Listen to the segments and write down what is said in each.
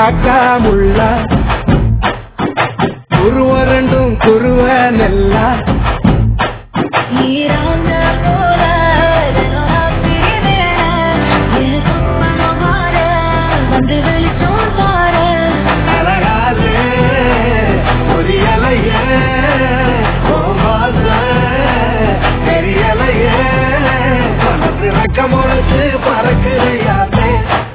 காக்கா முள்ளா குருவ ரெண்டும் குருவ நெல்லா நீராங்க போல தினம் பிரிவேன். என் சொப்பனம் மாற, வந்து வெளிச்சம் தார. அழகாலே புரியலையே கோமாச தெரியலையே மனசு ரக்கமுழைச்சு பறக்குறையாமே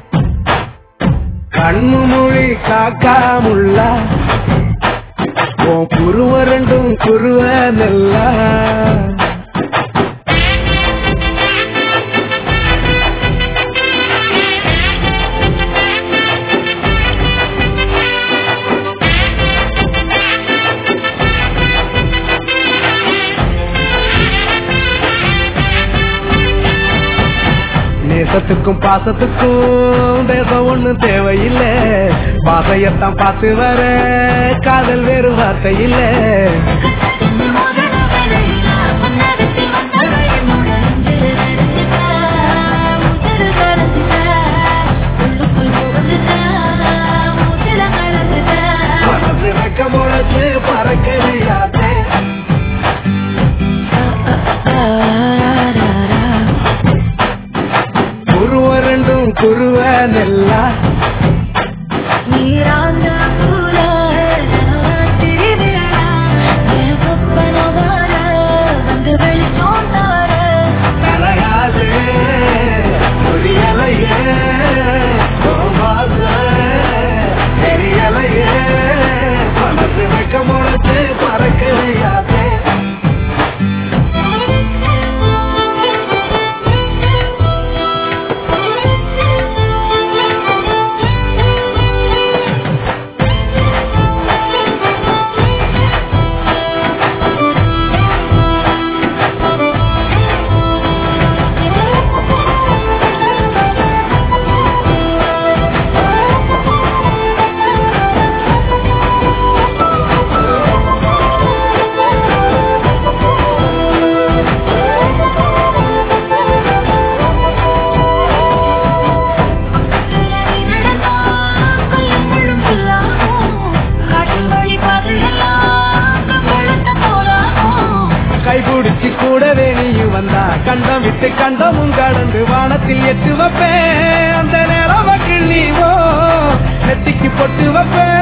கண்ணு மொழி காக்கா முள்ளா உன் குருவ ரெண்டும் குருவ நெல்லா நேசத்துக்கும் பாசத்துக்கும் தேசம் ஒண்ணு தேவையில்லை பாசையத்தான் பார்த்து வர காதல் வேறு வார்த்தை இல்லை கண்ணு மோதிர வேலையில உன்னதத்தி வந்தவ என்னோட நெஞ்சில் நெருங்கிட்ட. உயிர் கலந்துட்ட. உள்ளுக்குள் புகுந்துட்ட. மூச்சில கலந்துட்ட. மனசு ரெக்க முளைச்சு பறக்கறியாதே குருவ ரெண்டும் குருவ நெல்லா நீராங்க போல தினம் பிரிவேன். என் சொப்பனம் மாற, வந்து வெளிச்சம் தார. அழகாதே புரியலையே கோமாச தெரியலையே மனசு ரெக்க முளைச்சு பறக்கறியாதே நீ நடந்தா கொல்லும் முள்ளும் புல்லாகும். காட்டின் வழி பாதையெல்லாம் கம்பளத்த போலாகும். கைபிடிச்சு கூடவே நீயும் வந்தா கண்டம் விட்டு கண்டமும் கடந்து வானத்தில் எட்டு வைப்பேன் அந்த நேரம் வக்கில் நீவோ நெத்திக்கு பொட்டு வைப்பேன்